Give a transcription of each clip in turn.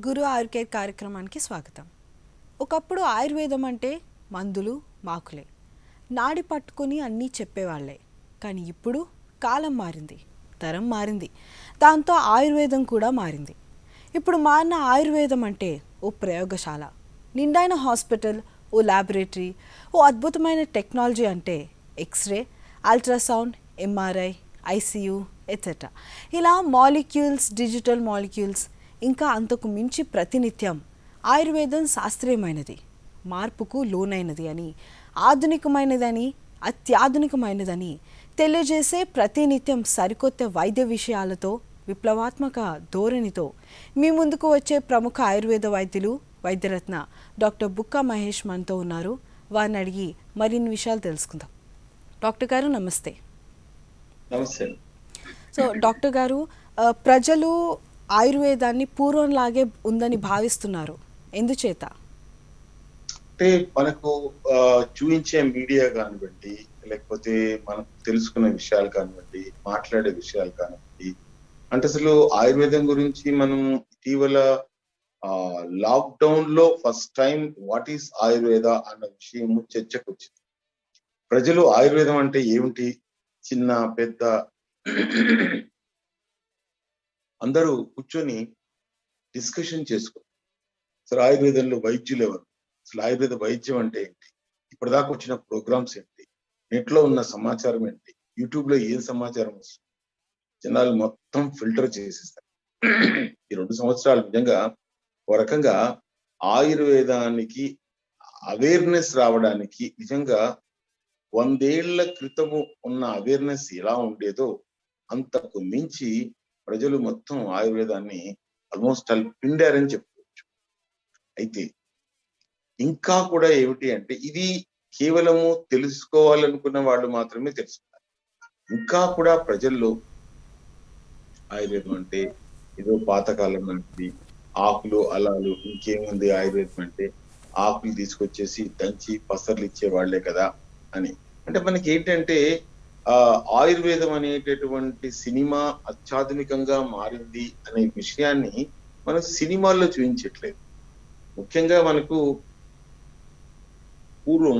గురు ఆయుర్కేర్ కార్యక్రమానికి స్వాగతం ఒకప్పుడు ఆయుర్వేదం అంటే మందులు మాకులే నాడి పట్టుకొని అన్నీ చెప్పేవాళ్లే కానీ ఇప్పుడు కాలం మారింది తరం మారింది దాంతో ఆయుర్వేదం కూడా మారింది ఇప్పుడు మారిన ఆయుర్వేదం అంటే ఓ ప్రయోగశాల నిండైన హాస్పిటల్ ఓ ల్యాబొరేటరీ ఓ అద్భుతమైన టెక్నాలజీ అంటే x-ray ultrasound MRI ICU etcetera ఇలా మాలిక్యూల్స్ డిజిటల్ మాలిక్యూల్స్ ఇంకా అంతకు మించి ప్రతినిత్యం ఆయుర్వేదం శాస్త్రీయమైనది మార్పుకు లోనైనది అని ఆధునికమైనదని అత్యాధునికమైనదని తెలియజేసే ప్రతినిత్యం సరికొత్త వైద్య విషయాలతో విప్లవాత్మక ధోరణితో మీ ముందుకు వచ్చే ప్రముఖ ఆయుర్వేద వైద్యులు వైద్యరత్న డాక్టర్ బుక్క మహేష్ మనతో ఉన్నారు వారిని అడిగి మరిన్ని విషయాలు తెలుసుకుందాం డాక్టర్ గారు నమస్తే నమస్తే సో డాక్టర్ గారు ఆ, ప్రజలు ఆయుర్వేదాన్ని పూర్వంలాగే ఉందని భావిస్తున్నారు ఎందుచేత అంటే మనకు ఆ, చూపించే మీడియా కానివ్వండి లేకపోతే మనం తెలుసుకునే విషయాలు కానివ్వండి మాట్లాడే విషయాలు కానివ్వండి అంటే అసలు ఆయుర్వేదం గురించి మనం ఇటీవల లాక్డౌన్ లో first time what is Ayurveda అన్న విషయం చర్చకు వచ్చింది ప్రజలు ఆయుర్వేదం అంటే ఏమిటి చిన్న పెద్ద అందరూ కూర్చొని డిస్కషన్ చేసుకున్నారు అసలు ఆయుర్వేదంలో వైద్యులు ఎవరు అసలు ఆయుర్వేద వైద్యం అంటే ఏంటి ఇప్పటిదాకా వచ్చిన ప్రోగ్రామ్స్ ఏంటి నెట్ లో ఉన్న సమాచారం ఏంటి యూట్యూబ్ లో ఏం సమాచారం వస్తుంది జనాలు మొత్తం ఫిల్టర్ చేసేస్తారు ఈ రెండు సంవత్సరాలు నిజంగా ఒక రకంగా ఆయుర్వేదానికి అవేర్నెస్ రావడానికి నిజంగా వందేళ్ల క్రితము ఉన్న అవేర్నెస్ ఎలా ఉండేదో అంతకు మించి ప్రజలు మొత్తం ఆయుర్వేదాన్ని ఆల్మోస్ట్ అల్ పిండారని చెప్పుకోవచ్చు అయితే ఇంకా కూడా ఏమిటి అంటే ఇది కేవలము తెలుసుకోవాలనుకున్న వాళ్ళు మాత్రమే తెలుసుకున్నారు ఇంకా కూడా ప్రజల్లో ఆయుర్వేదం అంటే ఏదో పాతకాలం లాంటిది ఆకులు అలాలు ఇంకేముంది ఆయుర్వేదం అంటే ఆకులు తీసుకొచ్చేసి దంచి పసర్లు ఇచ్చే వాళ్లే కదా అని అంటే మనకి ఏంటంటే ఆ ఆయుర్వేదం అనేటటువంటి సినిమా అత్యాధునికంగా మారింది అనే విషయాన్ని మనం సినిమాల్లో చూపించట్లేదు ముఖ్యంగా మనకు పూర్వం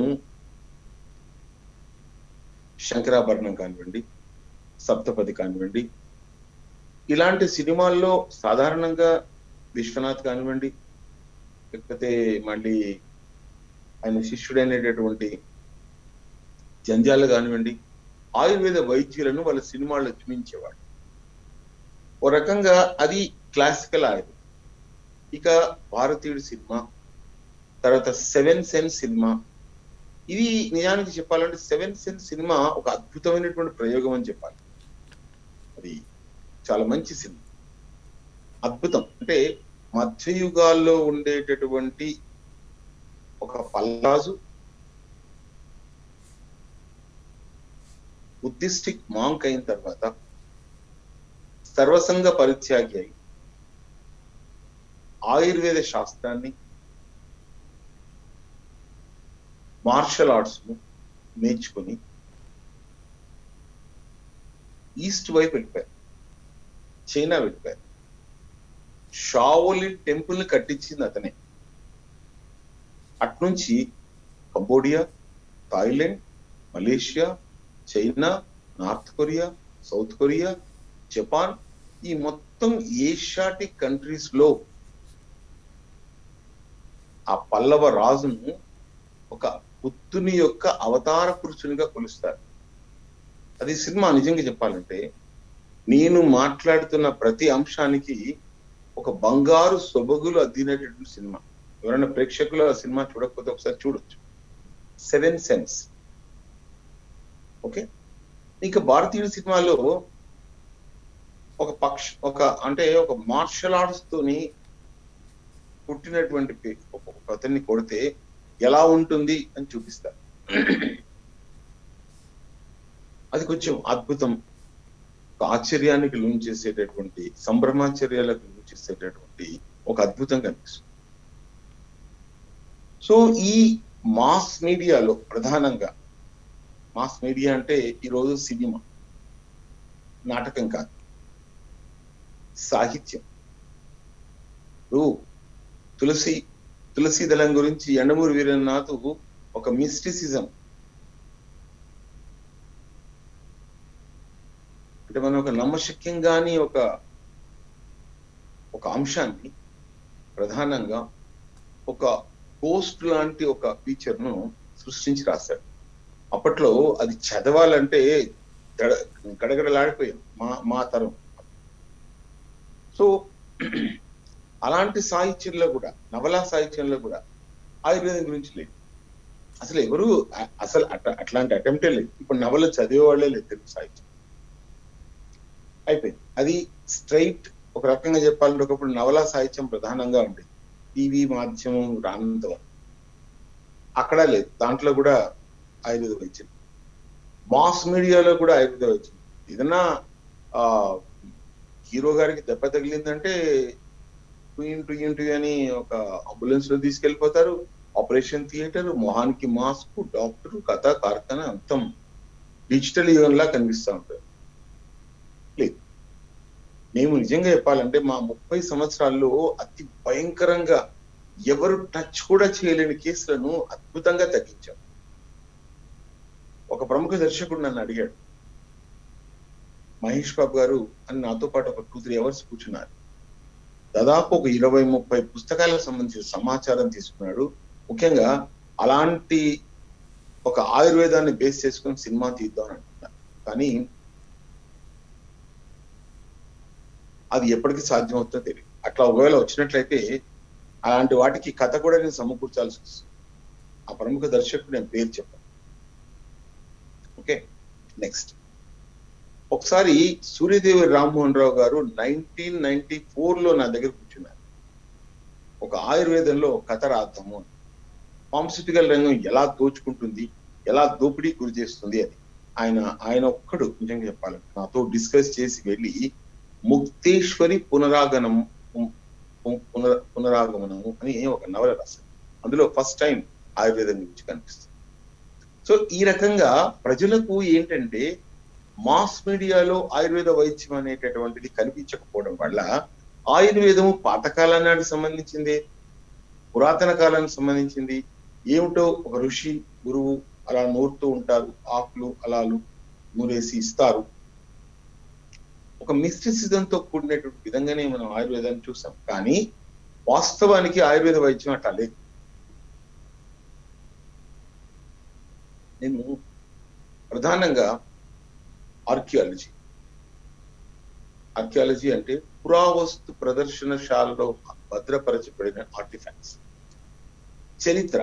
శంకరాభరణం కానివ్వండి సప్తపది కానివ్వండి ఇలాంటి సినిమాల్లో సాధారణంగా విశ్వనాథ్ కానివ్వండి లేకపోతే మళ్ళీ ఆయన శిష్యుడైనటువంటి జంజాలు కానివ్వండి ఆయుర్వేద వైద్యులను వాళ్ళ సినిమాల్లో చూపించేవాడు ఓ రకంగా అది క్లాసికల్ ఆయుర్వేదం ఇక భారతీయుడు సినిమా తర్వాత సెవెన్ సెన్స్ సినిమా ఇది నిజానికి చెప్పాలంటే సెవెన్ సెన్స్ సినిమా ఒక అద్భుతమైనటువంటి ప్రయోగం అని చెప్పాలి అది చాలా మంచి సినిమా అద్భుతం అంటే మధ్యయుగాల్లో ఉండేటటువంటి ఒక పల్లాజు బుద్ధిస్టిక్ మాంక్ అయిన తర్వాత సర్వసంగ పరిత్యాగి అయి ఆయుర్వేద శాస్త్రాన్ని మార్షల్ ఆర్ట్స్ ను నేర్చుకుని ఈస్ట్ వైపు వెళ్ళిపోయారు చైనా వెళ్ళిపోయారు షావోలిన్ టెంపుల్ ని కట్టించింది అతనే అట్నుంచి Cambodia Thailand Malaysia China North Korea South Korea Japan ఈ మొత్తం ఏషియాటిక్ కంట్రీస్ లో ఆ పల్లవ రాజును ఒక బుద్ధుని యొక్క అవతార పురుషునిగా కొలుస్తారు అది సినిమా నిజంగా చెప్పాలంటే నేను మాట్లాడుతున్న ప్రతి అంశానికి ఒక బంగారు సొబగులు అద్దినటువంటి సినిమా ఎవరైనా ప్రేక్షకులు ఆ సినిమా చూడకపోతే ఒకసారి చూడొచ్చు సెవెన్ సెన్స్ ఓకే ఇంకా భారతీయుల సినిమాలో ఒక పక్ష ఒక అంటే ఒక మార్షల్ ఆర్ట్స్ తోని పుట్టినటువంటి పే- ఒక ఒక అతన్ని కొడితే ఎలా ఉంటుంది అని చూపిస్తారు అది కొంచెం అద్భుతం ఒక ఆశ్చర్యానికి లోన్ చేసేటటువంటి సంభ్రమాశ్చర్యాలకు లోన్ చేసేటటువంటి ఒక అద్భుతం కనిపిస్తుంది సో ఈ మాస్ మీడియాలో ప్రధానంగా మాస్ మీడియా అంటే ఈరోజు సినిమా నాటకం కాదు సాహిత్యం ఇప్పుడు తులసి తులసి దళం గురించి ఎండమూరి వీరనాథ్ ఒక మిస్టిసిజం అంటే మనం ఒక నమ్మశక్యంగాని ఒక ఒక అంశాన్ని ప్రధానంగా ఒక పోస్ట్ లాంటి ఒక ఫీచర్ ను సృష్టించి రాశాడు అప్పట్లో అది చదవాలంటే గడ- గడగడలాడిపోయాం మా మా తరం సో అలాంటి సాహిత్యంలో కూడా నవలా సాహిత్యంలో కూడా ఆయుర్వేదం గురించి లేదు అసలు ఎవరు అ- అసలు అట్లా అట్లాంటి అటెంప్టే లేదు ఇప్పుడు నవల చదివే వాళ్ళే లేదు తెలుగు సాహిత్యం అయిపోయింది అది స్ట్రైట్ ఒక రకంగా చెప్పాలంటే ఒకప్పుడు నవలా సాహిత్యం ప్రధానంగా ఉండేది టీవీ మాధ్యమం రానంత వరకు అక్కడ లేదు దాంట్లో కూడా ఆయుర్వేద వైద్యం మాస్ మీడియాలో కూడా ఆయుర్వేద వైద్యం ఏదన్నా ఆ హీరో గారికి దెబ్బ తగిలిందంటే టుయిన్ టుయిన్ టు అని ఒక అంబులెన్స్ లో తీసుకెళ్లిపోతారు ఆపరేషన్ థియేటర్ మొహానికి మాస్క్ డాక్టర్ కథ కార్ఖానా అంతం డిజిటల్ యుగంలా కనిపిస్తా ఉంటారు లేదు మేము నిజంగా చెప్పాలంటే మా ముప్పై సంవత్సరాల్లో అతి భయంకరంగా ఎవరు టచ్ కూడా చేయలేని కేసులను అద్భుతంగా తగ్గించాం ఒక ప్రముఖ దర్శకుడు నన్ను అడిగాడు మహేష్ బాబు గారు అని నాతో పాటు ఒక టూ త్రీ అవర్స్ కూర్చున్నారు దాదాపు ఒక ఇరవై ముప్పై పుస్తకాలకు సంబంధించిన సమాచారం తీసుకున్నాడు ముఖ్యంగా అలాంటి ఒక ఆయుర్వేదాన్ని బేస్ చేసుకొని సినిమా తీద్దాం అని అంటున్నారు కానీ అది ఎప్పటికీ సాధ్యమవుతుందో తెలియదు అట్లా ఒకవేళ వచ్చినట్లయితే అలాంటి వాటికి కథ కూడా నేను సమకూర్చాల్సి వస్తుంది ఆ ప్రముఖ దర్శకుడు నేను పేరు చెప్పాను ఓకే నెక్స్ట్ ఒకసారి సూర్యదేవి రామ్మోహన్ రావు గారు నైన్టీన్ నైన్టీ ఫోర్ లో నా దగ్గర కూర్చున్నారు ఒక ఆయుర్వేదంలో ఒక కథ రాద్దాము అని. ఫార్మసిటికల్ రంగం ఎలా దోచుకుంటుంది ఎలా దోపిడీ గురి చేస్తుంది అని ఆయన ఆయన ఒక్కడు నిజంగా చెప్పాలంటే నాతో డిస్కస్ చేసి వెళ్ళి ముక్తేశ్వరి పునరాగనం పునర పునరాగమనము అని ఒక నవల రాశారు అందులో ఫస్ట్ టైం ఆయుర్వేదం గురించి కనిపిస్తుంది సో ఈ రకంగా ప్రజలకు ఏంటంటే మాస్ మీడియాలో ఆయుర్వేద వైద్యం అనేటటువంటిది కనిపించకపోవడం వల్ల ఆయుర్వేదము పాతకాల నాటికి సంబంధించింది పురాతన కాలానికి సంబంధించింది ఏమిటో ఒక ఋషి గురువు అలా నూరుతూ ఉంటారు ఆకులు అలాలు నూరేసి ఇస్తారు ఒక మిస్టిసిజంతో కూడినటువంటి విధంగానే మనం ఆయుర్వేదాన్ని చూసాం కానీ వాస్తవానికి ఆయుర్వేద వైద్యం అట్లా లేదు నేను ప్రధానంగా ఆర్కియాలజీ ఆర్కియాలజీ అంటే పురావస్తు ప్రదర్శనశాలలో భద్రపరచబడిన ఆర్టిఫాక్ట్స్ చరిత్ర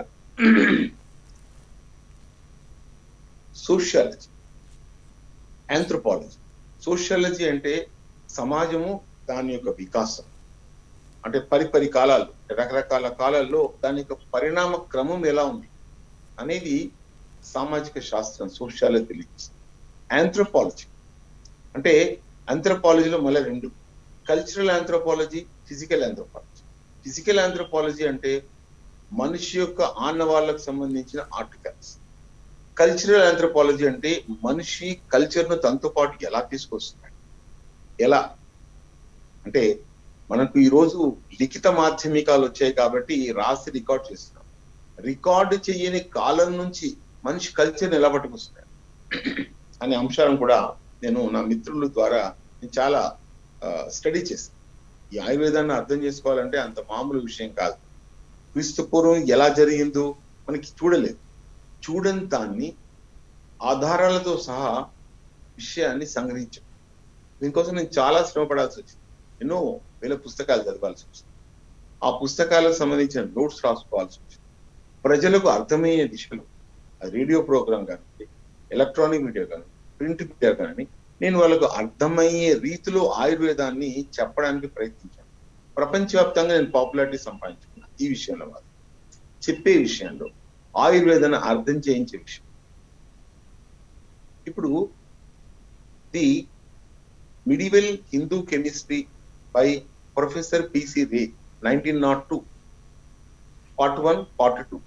సోషియాలజీ ఆంథ్రోపాలజీ సోషియాలజీ అంటే సమాజము దాని యొక్క వికాసం అంటే పరిపరి కాలాలు రకరకాల కాలాల్లో దాని యొక్క పరిణామ క్రమం ఎలా ఉంది అనేది సామాజిక శాస్త్రం సోషియాలజీ తెలియజేస్తుంది ఆంథ్రోపాలజీ అంటే ఆంథ్రోపాలజీలో మళ్ళీ రెండు cultural anthropology physical anthropology physical anthropology అంటే మనిషి యొక్క ఆనవాళ్ళకు సంబంధించిన ఆర్టికల్స్ కల్చరల్ ఆంథ్రోపాలజీ అంటే మనిషి కల్చర్ ను తనతో పాటు ఎలా తీసుకొస్తున్నాడు ఎలా అంటే మనకు ఈరోజు లిఖిత మాధ్యమికాలు వచ్చాయి కాబట్టి రాసి రికార్డ్ చేస్తున్నాం రికార్డు చేయని కాలం నుంచి మనిషి కల్చర్ ఎలా పట్టుకొస్తున్నాడు అనే అంశాలను కూడా నేను నా మిత్రుల ద్వారా నేను చాలా స్టడీ చేశాను ఈ ఆయుర్వేదాన్ని అర్థం చేసుకోవాలంటే అంత మామూలు విషయం కాదు క్రీస్తు పూర్వం ఎలా జరిగిందో మనకి చూడలేదు చూడని దాన్ని ఆధారాలతో సహా విషయాన్ని సంగ్రహించాం దీనికోసం నేను చాలా శ్రమ పడాల్సి వచ్చింది ఎన్నో వేల పుస్తకాలు చదవాల్సి వచ్చింది ఆ పుస్తకాలకు సంబంధించిన నోట్స్ రాసుకోవాల్సి వచ్చింది ప్రజలకు అర్థమయ్యే దిశలో అది రేడియో ప్రోగ్రామ్ కానీ ఎలక్ట్రానిక్ మీడియా కానీ ప్రింట్ మీడియా కానీ నేను వాళ్ళకు అర్థమయ్యే రీతిలో ఆయుర్వేదాన్ని చెప్పడానికి ప్రయత్నించాను ప్రపంచవ్యాప్తంగా నేను పాపులారిటీ సంపాదించుకున్నాను ఈ విషయంలో మాత్రం చెప్పే విషయంలో ఆయుర్వేదాన్ని అర్థం చేయించే విషయం ఇప్పుడు the medieval Hindu chemistry by professor P C Ray nineteen nought two part one part two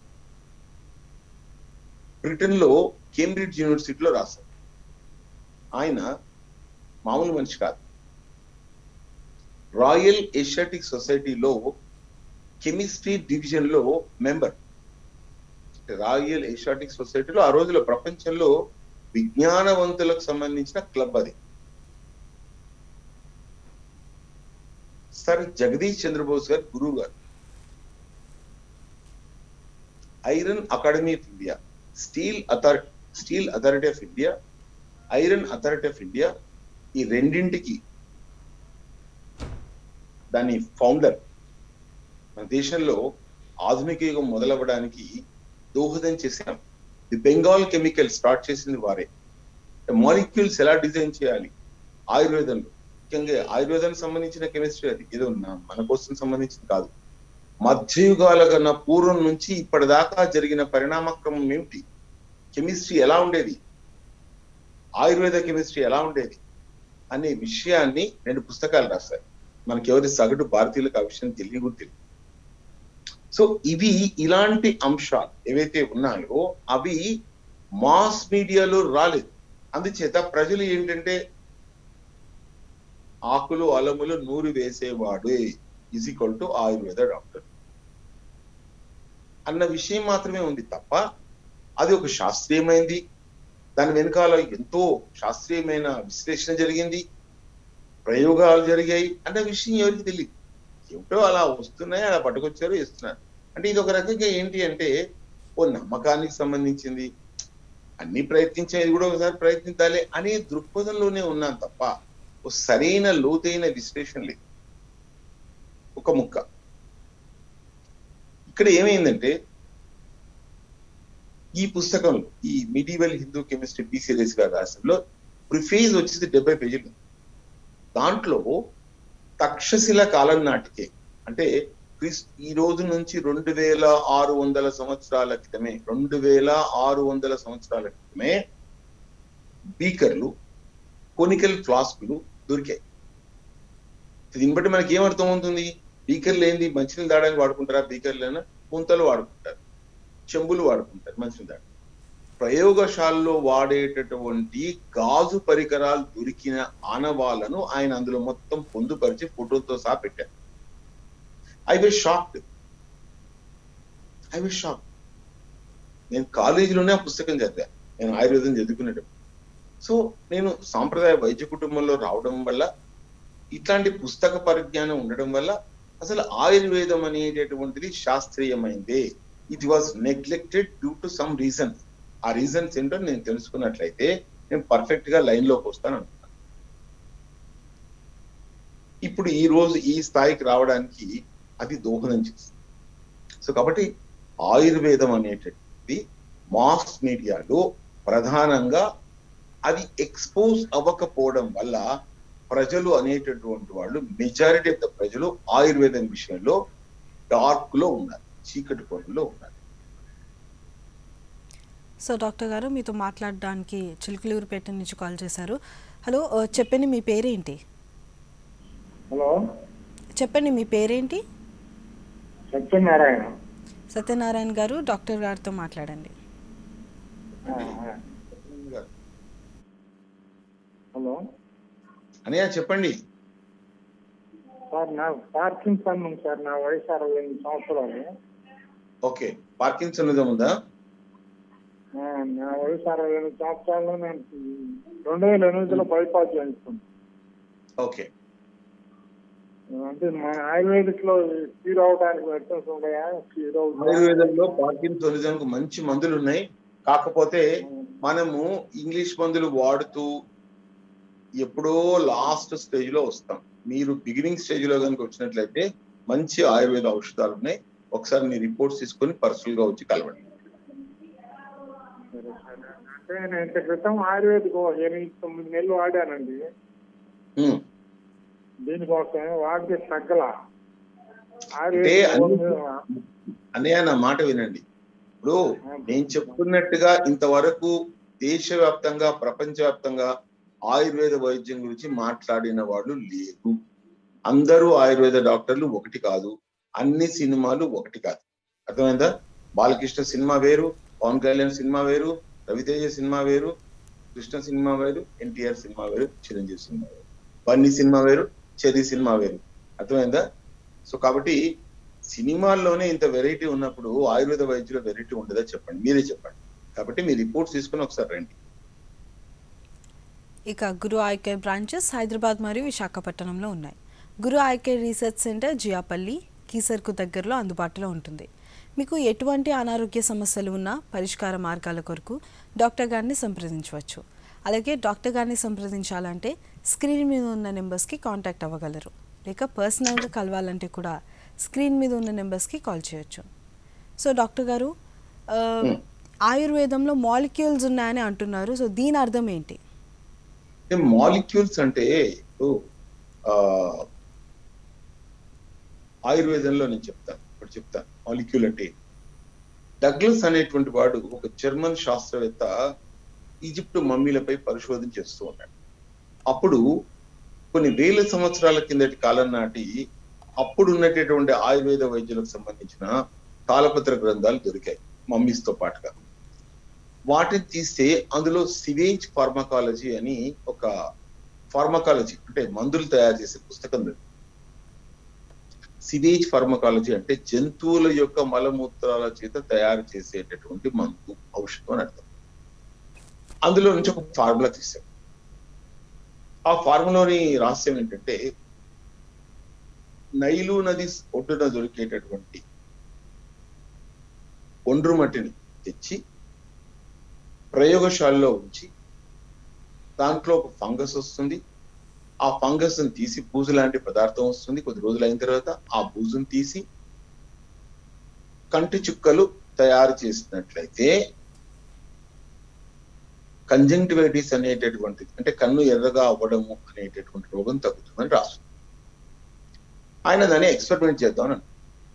Britain లో కేంబ్రిడ్జ్ యూనివర్సిటీలో రాశారు ఆయన మామూలు మనిషి కాదు రాయల్ ఏషియాటిక్ సొసైటీలో కెమిస్ట్రీ డివిజన్ లో మెంబర్ రాయల్ ఏషియాటిక్ సొసైటీలో ఆ రోజులో ప్రపంచంలో విజ్ఞానవంతులకు సంబంధించిన క్లబ్ అది సర్ జగదీష్ చంద్రబోస్ గారు గురువు గారు iron academy of India steel authority steel authority of India iron authority of India ఈ రెండింటికి దాని ఫౌండర్ మన దేశంలో ఆధునిక యుగం మొదలవ్వడానికి దోహదం చేశాం ది బెంగాల్ కెమికల్ స్టార్ట్ చేసింది వారే మాలిక్యూల్స్ ఎలా డిజైన్ చేయాలి ఆయుర్వేదంలో ముఖ్యంగా ఆయుర్వేదానికి సంబంధించిన కెమిస్ట్రీ అది ఏదో నా- మన కోసం సంబంధించింది కాదు మధ్యయుగాల కన్నా పూర్వం నుంచి ఇప్పటిదాకా జరిగిన పరిణామక్రమం ఏమిటి కెమిస్ట్రీ ఎలా ఉండేది ఆయుర్వేద కెమిస్ట్రీ ఎలా ఉండేది అనే విషయాన్ని రెండు పుస్తకాలు రాశారు మనకి ఎవరి సగటు భారతీయులకు ఆ విషయం తెలియ కూడా తెలియదు సో ఇవి ఇలాంటి అంశాలు ఏవైతే ఉన్నాయో అవి మాస్ మీడియాలో రాలేదు అందుచేత ప్రజలు ఏంటంటే ఆకులు అలములు నూరు వేసేవాడు is equal to Ayurveda doctor అన్న విషయం మాత్రమే ఉంది తప్ప అది ఒక శాస్త్రీయమైంది దాని వెనకాల ఎంతో శాస్త్రీయమైన విశ్లేషణ జరిగింది ప్రయోగాలు జరిగాయి అన్న విషయం ఎవరికి తెలియదు ఏమిటో అలా వస్తున్నాయి అలా పట్టుకొచ్చారు ఇస్తున్నారు అంటే ఇది ఒక రకంగా ఏంటి అంటే ఓ నమ్మకానికి సంబంధించింది అన్ని ప్రయత్నించేది కూడా ఒకసారి ప్రయత్నించాలి అనే దృక్పథంలోనే ఉన్నాను తప్ప ఓ సరైన లోతైన విశ్లేషణ లేదు ఒక ముక్క ఇక్కడ ఏమైందంటే ఈ పుస్తకంలో ఈ medieval Hindu chemistry B series గారి రాష్ట్రంలో ప్రిఫేజ్ వచ్చేసి డెబ్బై పేజీలు దాంట్లో తక్షశిల కాలం నాటికే అంటే క్రిస్- ఈ రోజు నుంచి రెండు వేల ఆరు వందల సంవత్సరాల క్రితమే రెండు వేల ఆరు వందల సంవత్సరాల క్రితమే బీకర్లు కొనికల్ ఫ్లాస్కులు దొరికాయి దీన్ని బట్టి మనకి ఏమర్థం అవుతుంది బీకర్లు ఏంది మంచినీళ్ళు తాగడానికి వాడుకుంటారా బీకర్లు ముంతలు వాడుకుంటారు చెంబులు వాడుకుంటారు మంచినీళ్ళు తాగడానికి ప్రయోగశాలలో వాడేటటువంటి గాజు పరికరాలు దొరికిన ఆనవాళ్లను ఆయన అందులో మొత్తం పొందుపరిచి ఫోటోతో సహా పెట్టారు I was shocked I was shock నేను కాలేజీలోనే ఆ పుస్తకం చదివా నేను ఆయుర్వేదం చదువుకునేటప్పుడు సో నేను సాంప్రదాయ వైద్య కుటుంబంలో రావడం వల్ల ఇట్లాంటి పుస్తక పరిజ్ఞానం ఉండడం వల్ల అసలు ఆయుర్వేదం అనేటటువంటిది శాస్త్రీయమైందే it was neglected due to some reason ఆ రీజన్స్ ఏంటో నేను తెలుసుకున్నట్లయితే నేను పర్ఫెక్ట్ గా లైన్ లోకి వస్తాను అనుకున్నాను ఇప్పుడు ఈ రోజు ఈ స్థాయికి రావడానికి అది దోహదం చేస్తుంది సో కాబట్టి ఆయుర్వేదం అనేటటువంటి మాస్ మీడియాలో ప్రధానంగా అది ఎక్స్పోజ్ అవ్వకపోవడం వల్ల ప్రజలు అనేటటువంటి వాళ్ళు మెజారిటీ ఆఫ్ ద ప్రజలు ఆయుర్వేదం విషయంలో డార్క్ లో ఉన్నారు చీకటి కోణంలో ఉన్నారు సో డాక్టర్ గారు మీతో మాట్లాడడానికి చిలుకలూరుపేట నుంచి కాల్ చేశారు హలో ఆ, చెప్పండి మీ పేరేంటి హలో చెప్పండి మీ పేరేంటి సత్యనారాయణ సత్యనారాయణ గారు డాక్టర్ గారితో మాట్లాడండి ఆ, ఆ. హలో అనయ్య చెప్పండి సార్ నా పార్కిన్సన్ ఉంది సార్ నా వయసు అరవై ఎనిమిది సంవత్సరాలు ఓకే పార్కిన్సన్ ఉందా ఆ, నా వయసు అరవై ఎనిమిది సంవత్సరాల్లో నేను రెండు వేల ఎనిమిదిలో బైపాస్ చేయించుకున్నాను ఓకే అంటే మన ఆయుర్వేదిక్ లో క్యూర్ అవడానికి మెడిసిన్స్ ఉన్నాయా క్యూర్ ఆయుర్వేదంలో పార్కిన్సోనిజం కు మంచి మందులు ఉన్నాయి కాకపోతే మనము ఇంగ్లీష్ మందులు వాడుతూ ఎప్పుడో లాస్ట్ స్టేజ్ లో వస్తాం మీరు బిగినింగ్ స్టేజ్ లో కనుక వచ్చినట్లయితే మంచి ఆయుర్వేద ఔషధాలు ఉన్నాయి ఒకసారి మీ రిపోర్ట్స్ తీసుకొని పర్సనల్ గా వచ్చి కలవండి అంటే నేను ఇంత క్రితం ఆయుర్వేదిక్ ఓ ఎనిమిది తొమ్మిది నెలలు వాడానండి ఉమ్. దీనికోసం వాడితే తగ్గల అంటే అన్ని అన్నయ్య నా మాట వినండి ఇప్పుడు నేను చెప్తున్నట్టుగా ఇంతవరకు దేశవ్యాప్తంగా ప్రపంచవ్యాప్తంగా ఆయుర్వేద వైద్యం గురించి మాట్లాడిన వాళ్ళు లేరు అందరూ ఆయుర్వేద డాక్టర్లు ఒకటి కాదు అన్ని సినిమాలు ఒకటి కాదు అర్థమైందా బాలకృష్ణ సినిమా వేరు పవన్ కళ్యాణ్ సినిమా వేరు రవితేజ సినిమా వేరు కృష్ణ సినిమా వేరు ఎన్టీఆర్ సినిమా వేరు చిరంజీవి సినిమా వేరు బన్నీ సినిమా వేరు చెర్రీ సినిమా వేరు అర్థమైందా సో కాబట్టి సినిమాల్లోనే ఇంత వెరైటీ ఉన్నప్పుడు ఆయుర్వేద వైద్యుల వెరైటీ ఉండదా చెప్పండి మీరే చెప్పండి కాబట్టి మీ రిపోర్ట్స్ తీసుకుని ఒకసారి రండి ఇక Guru eye care branches Hyderabad మరియు విశాఖపట్నంలో ఉన్నాయి Guru eye care research centre Jiyapalli కీసర్కు దగ్గరలో అందుబాటులో ఉంటుంది మీకు ఎటువంటి అనారోగ్య సమస్యలు ఉన్నా పరిష్కార మార్గాల కొరకు డాక్టర్ గారిని సంప్రదించవచ్చు అలాగే డాక్టర్ గారిని సంప్రదించాలంటే స్క్రీన్ మీద ఉన్న నెంబర్స్కి కాంటాక్ట్ అవ్వగలరు లేక పర్సనల్గా కలవాలంటే కూడా స్క్రీన్ మీద ఉన్న నెంబర్స్కి కాల్ చేయొచ్చు సో డాక్టర్ గారు ఆ, ఆయుర్వేదంలో మాలిక్యూల్స్ ఉన్నాయని అంటున్నారు సో దీని అర్థం ఏంటి అంటే మాలిక్యూల్స్ అంటే ఇప్పుడు ఆ, ఆయుర్వేదంలో నేను చెప్తాను ఇప్పుడు చెప్తాను మాలిక్యూల్ అంటే ఏంటి. డగ్లస్ అనేటువంటి వాడు ఒక జర్మన్ శాస్త్రవేత్త ఈజిప్ట్ మమ్మీలపై పరిశోధన చేస్తూ ఉన్నాడు అప్పుడు కొన్ని వేల సంవత్సరాల కిందటి కాలం నాటి అప్పుడు ఉన్నటువంటి ఆయుర్వేద వైద్యులకు సంబంధించిన తాళపత్ర గ్రంథాలు దొరికాయి మమ్మీస్ తో పాటుగా వాటిని తీస్తే అందులో సివేజ్ ఫార్మకాలజీ అని ఒక ఫార్మకాలజీ అంటే మందులు తయారు చేసే పుస్తకం ఉంది సివేజ్ ఫార్మకాలజీ అంటే జంతువుల యొక్క మలమూత్రాల చేత తయారు చేసేటటువంటి మందు ఔషధం అని అర్థం అందులో నుంచి ఒక ఫార్ములా తీసాం ఆ ఫార్ములాని రహస్యం ఏంటంటే నైలు నది ఒడ్డున దొరికేటటువంటి ఒండ్రు మట్టిని తెచ్చి ప్రయోగశాలలో ఉంచి దాంట్లో ఒక ఫంగస్ వస్తుంది ఆ ఫంగస్ ని తీసి బూజు లాంటి పదార్థం వస్తుంది కొద్ది రోజులు అయిన తర్వాత ఆ బూజును తీసి కంటి చుక్కలు తయారు చేసినట్లయితే కంజంక్టివైటిస్ అనేటటువంటిది అంటే కన్ను ఎర్రగా అవ్వడము అనేటటువంటి రోగం తగ్గుతుందని రాస్తుంది ఆయన దాన్ని ఎక్స్పెరిమెంట్ చేద్దాం అని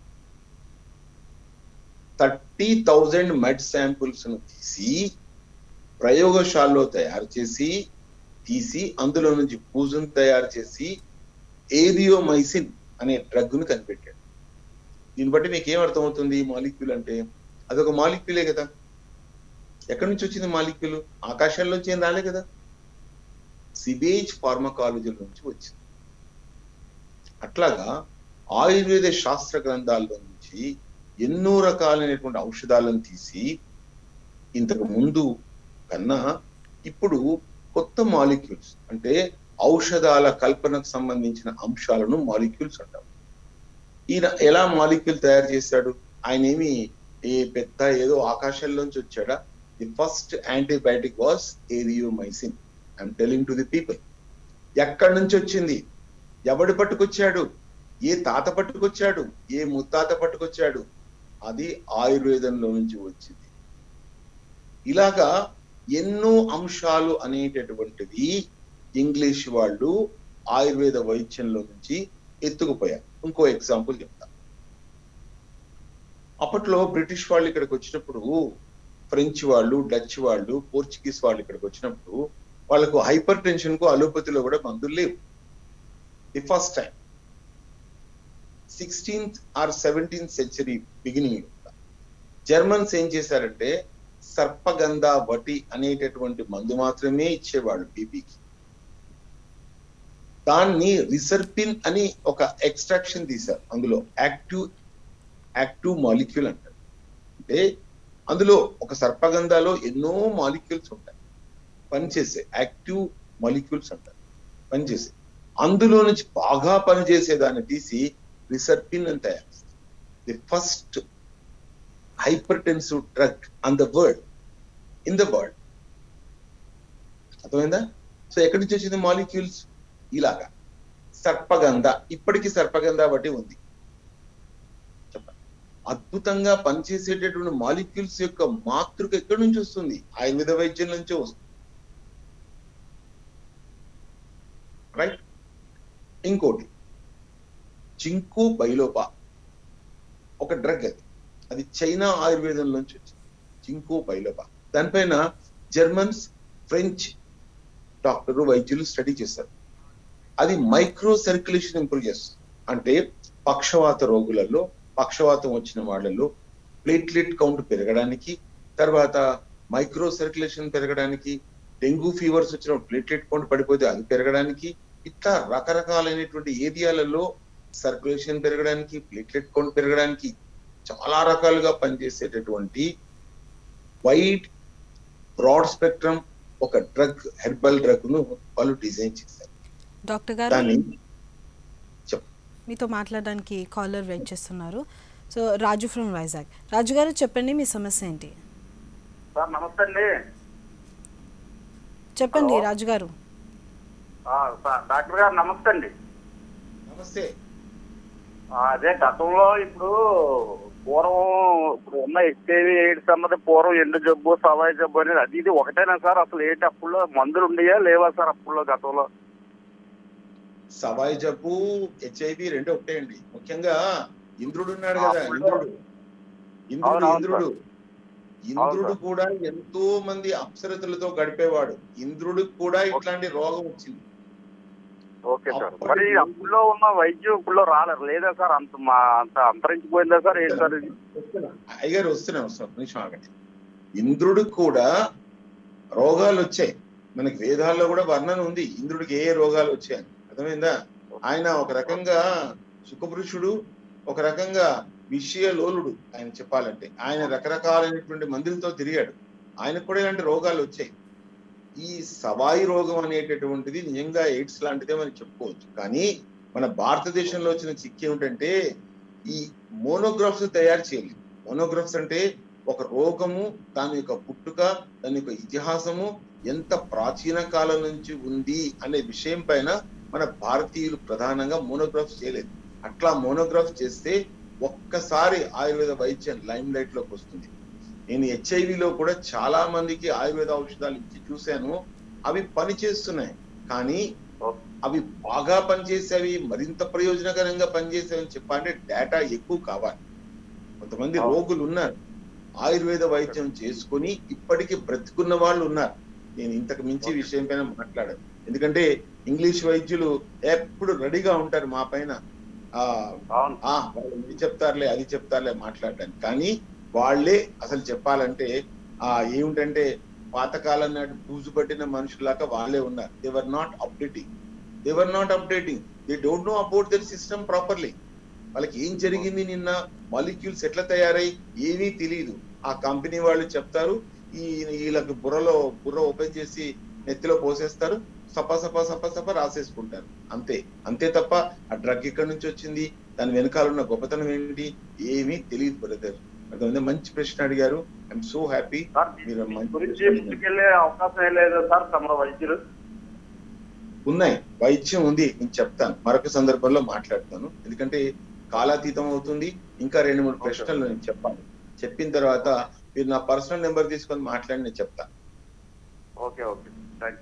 థర్టీ థౌజండ్ మెడ్ శాంపుల్స్ ను తీసి ప్రయోగశాలలో తయారు చేసి తీసి అందులో నుంచి పూజను తయారు చేసి ఏరియోమైసిన్ అనే డ్రగ్ ను కనిపెట్టాడు దీన్ని బట్టి మీకు ఏం అర్థమవుతుంది మాలిక్యూల్ అంటే అదొక మాలిక్యూలే కదా ఎక్కడి నుంచి వచ్చింది మాలిక్యూల్ ఆకాశంలోంచి ఏం రాలే కదా సివేజ్ ఫార్మకాలజీ నుంచి వచ్చింది అట్లాగా ఆయుర్వేద శాస్త్ర గ్రంథాల్లో నుంచి ఎన్నో రకాలైనటువంటి ఔషధాలను తీసి ఇంతకు ముందు కన్నా ఇప్పుడు కొత్త మాలిక్యూల్స్ అంటే ఔషధాల కల్పనకు సంబంధించిన అంశాలను మాలిక్యూల్స్ అంటాం ఈయన ఎలా మాలిక్యూల్ తయారు చేశాడు ఆయన ఏమి ఏ పెద్ద ఏదో ఆకాశంలోంచి వచ్చాడా the first antibiotic was aureomycin I'm telling to the people ఎక్కడి నుంచి వచ్చింది ఎవడు పట్టుకొచ్చాడు ఏ తాత పట్టుకొచ్చాడు ఏ ముత్తాత పట్టుకొచ్చాడు అది ఆయుర్వేదంలో నుంచి వచ్చింది ఇలాగా ఎన్నో అంశాలు అనేటటువంటివి ఇంగ్లీష్ వాళ్ళు ఆయుర్వేద వైద్యంలో నుంచి ఎత్తుకుపోయారు ఇంకో ఎగ్జాంపుల్ చెప్తా అప్పట్లో బ్రిటిష్ వాళ్ళు ఇక్కడికి వచ్చినప్పుడు ఫ్రెంచ్ వాళ్ళు డచ్ వాళ్ళు పోర్చుగీస్ వాళ్ళు ఇక్కడికి వచ్చినప్పుడు వాళ్ళకు హైపర్ టెన్షన్ కు అలోపతిలో కూడా మందులు లేవు the first time sixteenth or seventeenth century beginning Germans ఏం చేశారంటే సర్పగంధ వటి అనేటటువంటి మందు మాత్రమే ఇచ్చేవాళ్ళు బీపీకి దాన్ని రిసర్పిన్ అని ఒక ఎక్స్ట్రాక్షన్ తీశారు అందులో యాక్టివ్ యాక్టివ్ మాలిక్యూల్ అంటారు అంటే అందులో ఒక సర్పగంధాలో ఎన్నో మాలిక్యూల్స్ ఉంటాయి పనిచేసే యాక్టివ్ మాలిక్యూల్స్ అంటారు పనిచేసే అందులో నుంచి బాగా పనిచేసే దాన్ని తీసి రిసర్పిన్ అని తయారు చేస్తారు the first hypertensive drug on the world in the world అర్థమైందా సో ఎక్కడి నుంచి వచ్చింది మాలిక్యూల్స్ ఇలాగా సర్పగంధ ఇప్పటికీ సర్పగంధ బట్టి ఉంది చెప్పండి అద్భుతంగా పనిచేసేటటువంటి మాలిక్యూల్స్ యొక్క మాతృక ఎక్కడి నుంచి వస్తుంది ఆయుర్వేద వైద్యం నుంచే వస్తుంది రైట్ ఇంకోటి చింకు బైలోపా ఒక డ్రగ్ అది అది చైనా ఆయుర్వేదం నుంచి వచ్చింది చింకు బైలోపా దానిపైన జర్మన్స్ ఫ్రెంచ్ డాక్టర్లు వైద్యులు స్టడీ చేశారు అది మైక్రో సర్క్యులేషన్ ఇంప్రూవ్ చేస్తుంది అంటే పక్షవాత రోగులలో పక్షవాతం వచ్చిన వాళ్ళలో ప్లేట్లెట్ కౌంట్ పెరగడానికి తర్వాత మైక్రో సర్క్యులేషన్ పెరగడానికి డెంగ్యూ ఫీవర్స్ వచ్చిన ప్లేట్లెట్ కౌంట్ పడిపోతే అది పెరగడానికి ఇట్లా రకరకాలైనటువంటి ఏరియాలలో సర్క్యులేషన్ పెరగడానికి ప్లేట్లెట్ కౌంట్ పెరగడానికి చాలా రకాలుగా పనిచేసేటటువంటి వైడ్ బ్రాడ్ స్పెక్ట్రమ్ ఒక డ్రగ్ హెర్బల్ డ్రగ్ ను వాళ్ళు డిజైన్ చేశారు డాక్టర్ గారు దాన్ని చెప్ మీతో మాట్లాడడానికి కాలర్ వెయిట్ చేస్తున్నారు సో రాజు ఫ్రమ్ వైజాగ్ రాజు గారు చెప్పండి మీ సమస్య ఏంటి సార్ నమస్తే అండి చెప్పండి హలో. రాజు గారు ఆ, సార్ డాక్టర్ గారు నమస్తే అండి నమస్తే ఆ, అదే గతంలో ఇప్పుడు పూర్వం ఇప్పుడు ఉన్న హెచ్ఐవి ఎయిడ్స్ అన్నది పూర్వం ఎండు జబ్బు సవాయి జబ్బు అనేది అది ఇది ఒకటేనా సార్ అసలు ఏంటి అప్పుల్లో మందులు ఉండయా లేవా సార్ అప్పుల్లో గతంలో సవాయి జబ్బు హెచ్ఐవి రెండు ఒకటే అండి ముఖ్యంగా ఇంద్రుడు ఉన్నాడు ఆ, కదా full- ఇంద్రుడు ఇంద్రుడు అవును, అవును ఇంద్రుడు ఇంద్రుడు సార్. కూడా ఎంతో మంది అప్సరతులతో గడిపేవాడు ఇంద్రుడికి కూడా ఇట్లాంటి రోగం వచ్చింది ఓకే సార్ అప్పుడు- మరి అప్పుల్లో ఉన్న వైద్యం ఇప్పుడులో రాలేదు లేదా సార్ అంత మా అంత అంతరించిపోయిందా సార్ ఏంటి సార్ ఇది అయ్యగారు వస్తున్నాం వస్తున్నాం ఒక నిమిషం ఆగండి ఇంద్రుడికి కూడా రోగాలు వచ్చాయి మనకి వేదాల్లో కూడా వర్ణన ఉంది ఇంద్రుడికి ఏ ఏ రోగాలు వచ్చాయని అర్థమైందా ఆయన ఒక రకంగా సుఖపురుషుడు ఒక రకంగా విషయలోలుడు ఆయన చెప్పాలంటే ఆయన రకరకాలైనటువంటి మందులతో తిరిగాడు ఆయనకు కూడా ఇలాంటి రోగాలు వచ్చాయి ఈ సవాయి రోగం అనేటటువంటిది నిజంగా ఎయిడ్స్ లాంటిదే మనం చెప్పుకోవచ్చు కానీ మన భారతదేశంలో వచ్చిన చిక్కు ఏమిటంటే ఈ మోనోగ్రాఫ్స్ తయారు చేయాలి మోనోగ్రాఫ్స్ అంటే ఒక రోగము దాని యొక్క పుట్టుక దాని యొక్క ఇతిహాసము ఎంత ప్రాచీన కాలం నుంచి ఉంది అనే విషయం పైన మన భారతీయులు ప్రధానంగా మోనోగ్రాఫ్స్ చేయలేదు అట్లా మోనోగ్రాఫ్ చేస్తే ఒక్కసారి ఆయుర్వేద వైద్యం లైమ్ లైట్ లోకి వస్తుంది నేను HIV లో కూడా చాలా మందికి ఆయుర్వేద ఔషధాలు ఇచ్చి చూశాను అవి పని చేస్తున్నాయి కానీ అవి బాగా పనిచేసేవి మరింత ప్రయోజనకరంగా పనిచేసేవి అని చెప్పాలంటే డేటా ఎక్కువ కావాలి కొంతమంది అవును. రోగులు ఉన్నారు ఆయుర్వేద వైద్యం చేసుకొని ఇప్పటికీ బ్రతుకున్న వాళ్ళు ఉన్నారు నేను ఇంతకు మించి విషయం పైన మాట్లాడాను ఎందుకంటే ఇంగ్లీష్ వైద్యులు ఎప్పుడు రెడీగా ఉంటారు మా పైన ఆ అవును ఆ వాళ్ళు ఇది చెప్తారులే అది చెప్తారులే మాట్లాడడానికి కానీ వాళ్ళే అసలు చెప్పాలంటే ఆ ఏమిటంటే పాతకాలం నాటి బూజు పట్టిన మనుషులాగా వాళ్ళే ఉన్నారు they're not updating they're not updating they don't know about their system properly వాళ్ళకి ఏం జరిగింది నిన్న మాలిక్యూల్స్ ఎట్లా తయారై ఏమీ తెలియదు ఆ కంపెనీ వాళ్ళు చెప్తారు ఈ వీళ్ళకి బుర్రలో బుర్ర ఓపెన్ చేసి నెత్తిలో పోసేస్తారు సపా సపా సపా సపా రాసేసుకుంటారు అంతే అంతే తప్ప ఆ డ్రగ్ ఎక్కడి నుంచి వచ్చింది దాని వెనకాల ఉన్న గొప్పతనం ఏంటి ఏమీ తెలియదు బ్రదర్ అర్థమైందా మంచి ప్రశ్న అడిగారు ఐఎమ్ సో హ్యాపీ సార్ మీరు దీని మంచి గురించి ప్రశ్న అడిగారు. ముందుకెళ్లే అవకాశం ఏ లేదు సార్ తమ వైద్యులు ఉన్నాయి వైద్యం ఉంది నేను చెప్తాను మరొక సందర్భంలో మాట్లాడతాను ఎందుకంటే కాలాతీతం అవుతుంది ఇంకా రెండు మూడు ప్రశ్నలు నేను చెప్పాలి చెప్పిన తర్వాత మీరు నా పర్సనల్ నెంబర్ తీసుకొని మాట్లాడి నేను చెప్తాను ఓకే ఓకే థ్యాంక్ యూ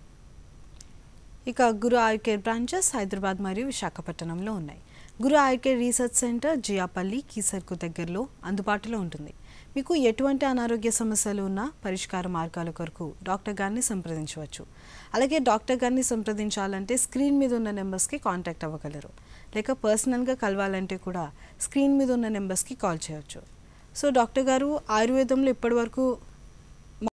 ఇక గురు ఆయుర్ కేర్ బ్రాంచెస్ హైదరాబాద్ మరియు విశాఖపట్నంలో ఉన్నాయి Guru Ayur care research centre Jiyapalli కీసర్కు దగ్గరలో అందుబాటులో ఉంటుంది మీకు ఎటువంటి అనారోగ్య సమస్యలు ఉన్నా పరిష్కార మార్గాల కొరకు డాక్టర్ గారిని సంప్రదించవచ్చు అలాగే డాక్టర్ గారిని సంప్రదించాలంటే స్క్రీన్ మీద ఉన్న నెంబర్స్కి కాంటాక్ట్ అవ్వగలరు లేక పర్సనల్గా కలవాలంటే కూడా స్క్రీన్ మీద ఉన్న నెంబర్స్కి కాల్ చేయవచ్చు సో డాక్టర్ గారు ఆయుర్వేదంలో ఇప్పటివరకు